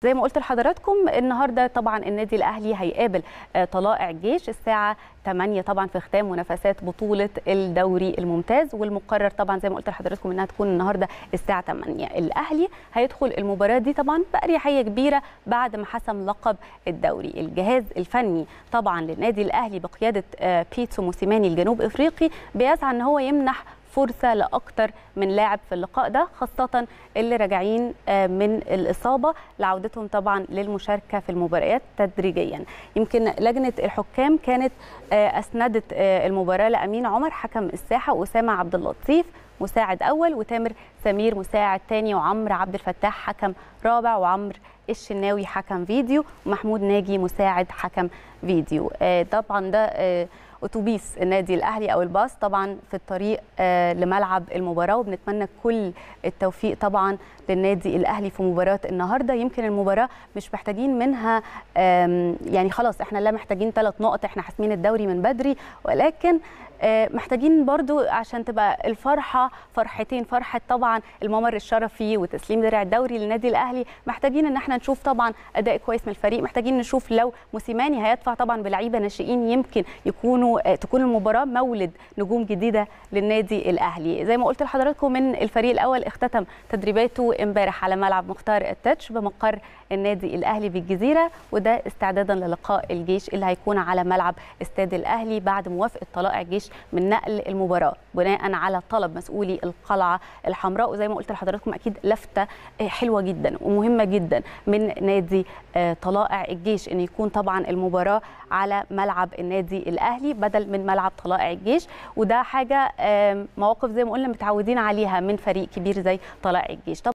زي ما قلت لحضراتكم النهارده طبعا النادي الاهلي هيقابل طلائع الجيش الساعه 8 طبعا في ختام منافسات بطوله الدوري الممتاز والمقرر طبعا زي ما قلت لحضراتكم انها تكون النهارده الساعه 8 الاهلي هيدخل المباراه دي طبعا باريحيه كبيره بعد ما حسم لقب الدوري الجهاز الفني طبعا للنادي الاهلي بقياده بيتسو موسيماني الجنوب افريقي بيسعى ان هو يمنح فرصه لاكثر من لاعب في اللقاء ده خاصه اللي راجعين من الاصابه لعودتهم طبعا للمشاركه في المباريات تدريجيا يمكن لجنه الحكام كانت اسندت المباراه لامين عمر حكم الساحه واسامه عبد اللطيف مساعد اول وتامر سمير مساعد ثاني وعمرو عبد الفتاح حكم رابع وعمرو الشناوي حكم فيديو ومحمود ناجي مساعد حكم فيديو طبعا ده اتوبيس النادي الاهلي او الباص طبعا في الطريق لملعب المباراه وبنتمنى كل التوفيق طبعا للنادي الاهلي في مباراه النهارده يمكن المباراه مش محتاجين منها يعني خلاص احنا لا محتاجين ثلاث نقط احنا حاسمين الدوري من بدري ولكن محتاجين برضو عشان تبقى الفرحة فرحتين فرحة طبعا الممر الشرفي وتسليم درع الدوري للنادي الأهلي محتاجين ان احنا نشوف طبعا أداء كويس من الفريق محتاجين نشوف لو موسيماني هيدفع طبعا بلعيبة ناشئين يمكن يكونوا تكون المباراة مولد نجوم جديدة للنادي الأهلي زي ما قلت لحضراتكم من الفريق الأول اختتم تدريباته امبارح على ملعب مختار التتش بمقر النادي الأهلي بالجزيرة وده استعدادا للقاء الجيش اللي هيكون على ملعب استاد الأهلي بعد موافقة طلائع الجيش من نقل المباراه بناء على طلب مسؤولي القلعه الحمراء وزي ما قلت لحضراتكم اكيد لفته حلوه جدا ومهمه جدا من نادي طلائع الجيش ان يكون طبعا المباراه على ملعب النادي الاهلي بدل من ملعب طلائع الجيش وده حاجه مواقف زي ما قلنا متعودين عليها من فريق كبير زي طلائع الجيش